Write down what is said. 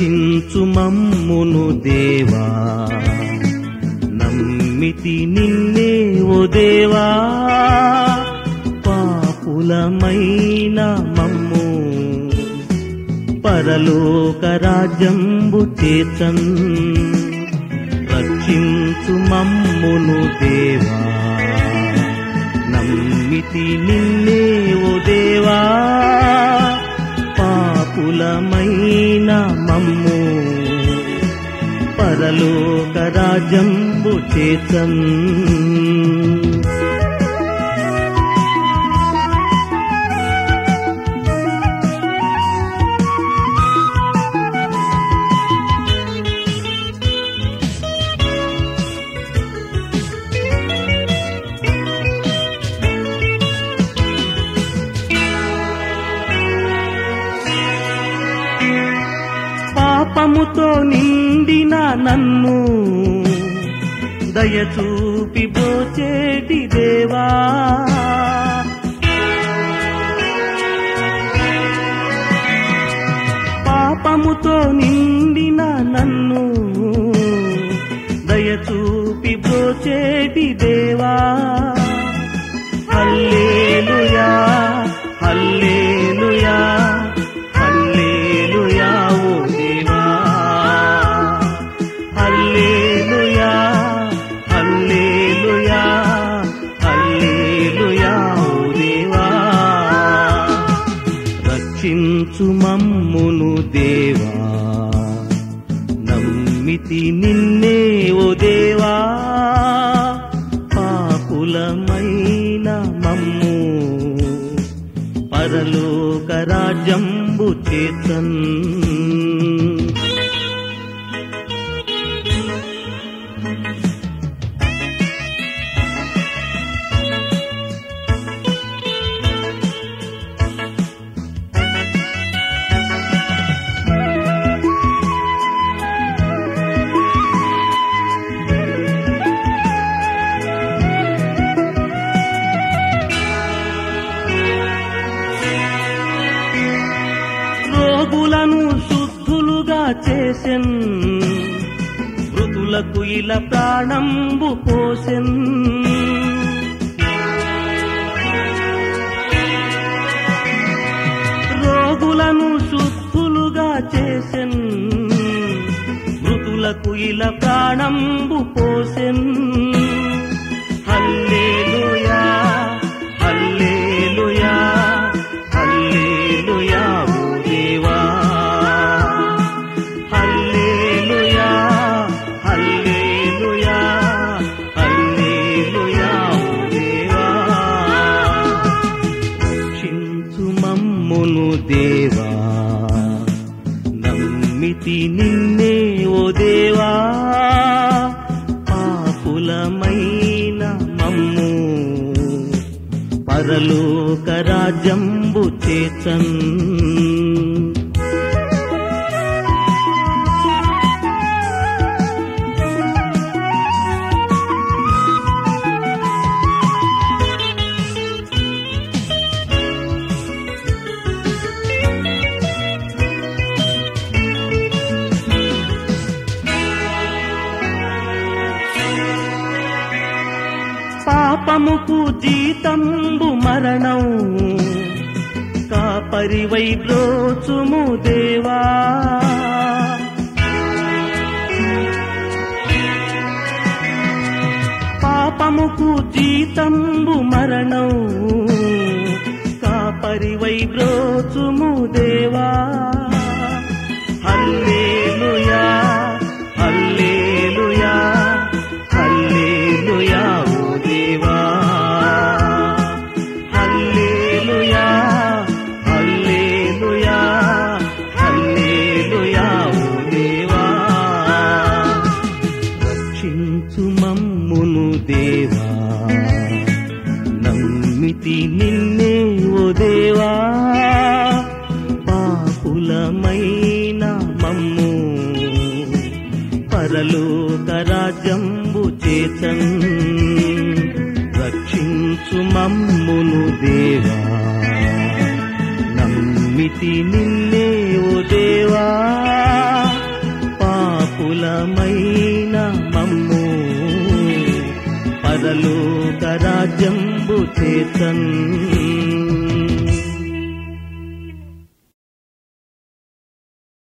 రక్షించు మమ్మును దేవా నమ్మితి నిన్నే ఓ దేవా పాపులమైన మమ్ము పరలోక రాజ్యంబు చేతన్ రక్షించు మమ్మును దేవా నమ్మితి నిన్నే ఓ దేవా పాపులమైన మమ్ము పరలోక రాజ్యంబు చేతన్ పాపముతో నిండిన నన్ను దయచూపి బ్రోచేటి దేవా పాపముతో నిండిన నన్ను దయచూపి బ్రోచేటి దేవా హల్లేలుయా హల్లేలుయా హల్లేలుయా ఓ దేవా హల్లేలుయా హల్లేలుయా హల్లేలుయా ఓ దేవా రక్షించు మమ్మును దేవా నమ్మితి నిన్నే ఓ దేవా పాపులమైన మమ్ము పరలోక రాజ్యంబు చేతన్ రోగులను శుద్ధులుగా చేసెన్ మృతులకు ఇలా ప్రాణంబు పోసెన్ రోగులను శుద్ధులుగా చేసెన్ మృతులకు ఇలా ప్రాణంబు పోసెన్ హల్లేలుయా హల్లేలుయా హల్లేలుయా ఓ దేవా హల్లేలుయా హల్లేలుయా హల్లేలుయా ఓ దేవా రక్షించు మమ్మును దేవా నమ్మితి నిన్నే ఓ దేవా పాపులమైన మమ్ము పరలోక రాజ్యంబు చేతన్ పాపముకు జీతంబు మరణం కాపరివై బ్రోచుము దేవా పాపముకు జీతంబు మరణం కాపరివై బ్రోచుము దేవా హల్లేలుయా హల్లేలుయా హల్లేలుయా ఓ దేవా హల్లేలుయా హల్లేలుయా హల్లేలుయా ఓ దేవా రక్షించు మమ్మును దేవా నమ్మితి నిన్నే ఓ దేవా పాపులమైన మమ్ము పరలోక రాజ్యంబు చేతన్ రక్షించు మమ్మును దేవా నమ్మితి నిన్నే ఓ దేవా లోకమైన మమ్ము పరలోక రాజ్యంబు చేతన్